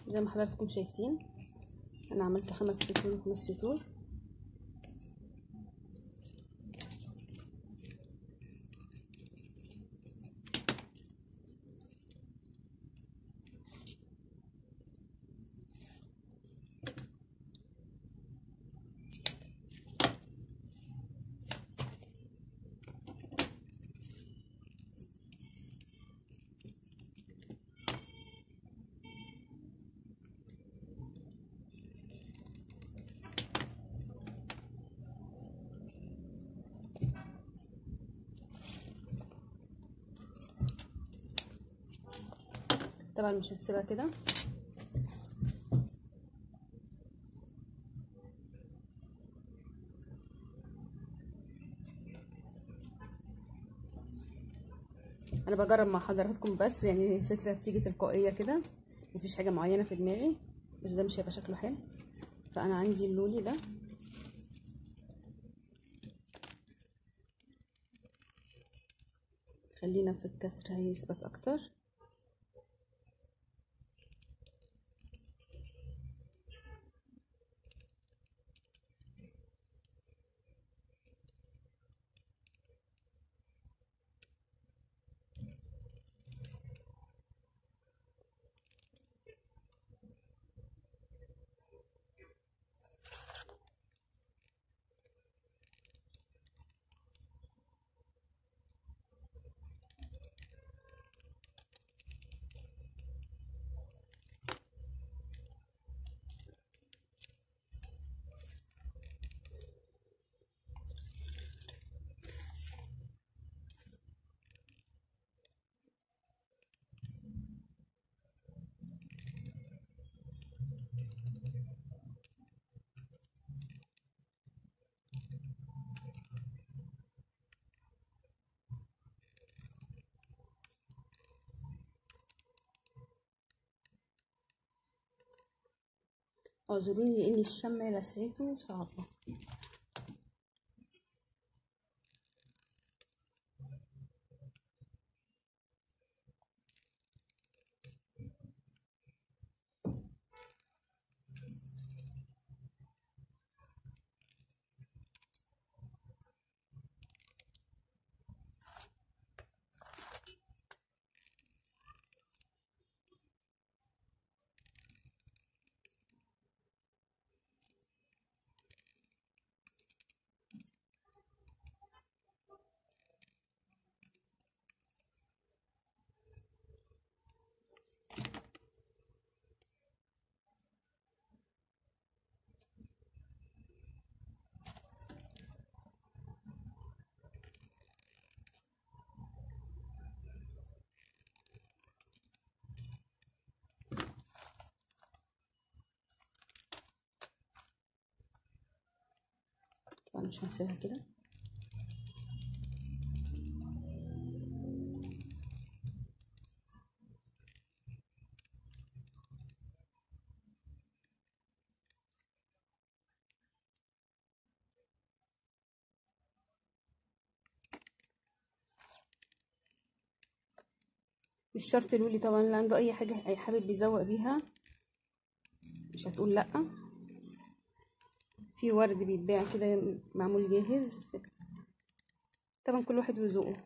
زي ما حضراتكم شايفين انا عملت خمس سطور وخمس سطور طبعا مش هنسيبها كده انا بجرب مع حضراتكم بس يعني فكره بتيجي تلقائيه كده مفيش حاجه معينه في دماغي بس ده مش هيبقى شكله حلو فانا عندي اللولي ده خلينا في الكسر هيثبت اكتر اعذروني لان الشمع لسعته صعبه طبعا مش هنسيبها كده مش شرط لولي طبعا اللي عنده اي حاجه اي حابب يزوق بيها مش هتقول لا في ورد بيتباع كده معمول جاهز طبعا كل واحد وذوقه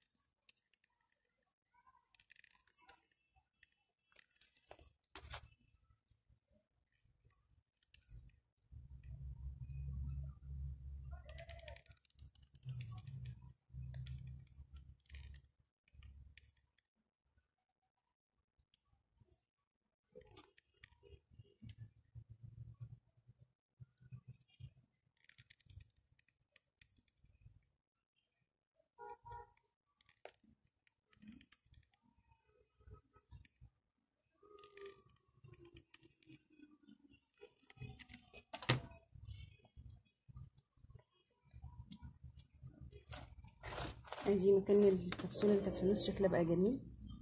ادي مكان الكبسولة اللي كانت في النص شكلها بقى جميل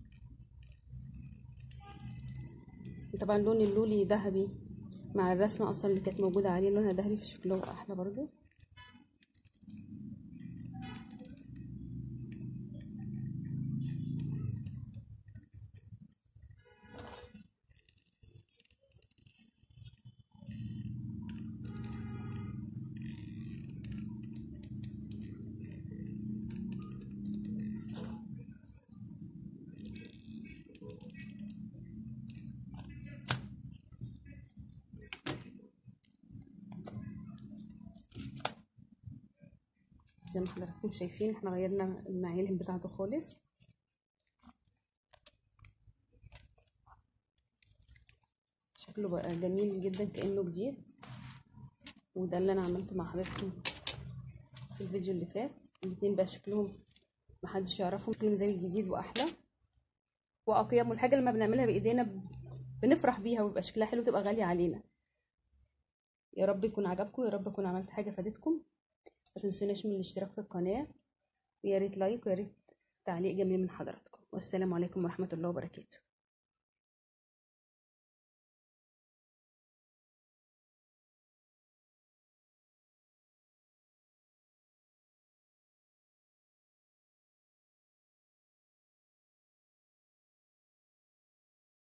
طبعا لون اللولي ذهبي مع الرسمة اصلا اللي كانت موجودة عليه لونها ذهبي فشكله احلى برضو زي ما حضراتكم شايفين احنا غيرنا المعالم بتاعته خالص شكله بقى جميل جدا كأنه جديد وده اللي انا عملته مع حضراتكم في الفيديو اللي فات الاتنين بقى شكلهم محدش يعرفهم شكلهم زي الجديد واحلى واقيم والحاجه لما بنعملها بايدينا بنفرح بيها ويبقى شكلها حلو تبقى غاليه علينا يا رب يكون عجبكم يا رب اكون عملت حاجه فادتكم ما تنسوناش من الاشتراك في القناه ويا ريت لايك ويا ريت تعليق جميل من حضراتكم والسلام عليكم ورحمه الله وبركاته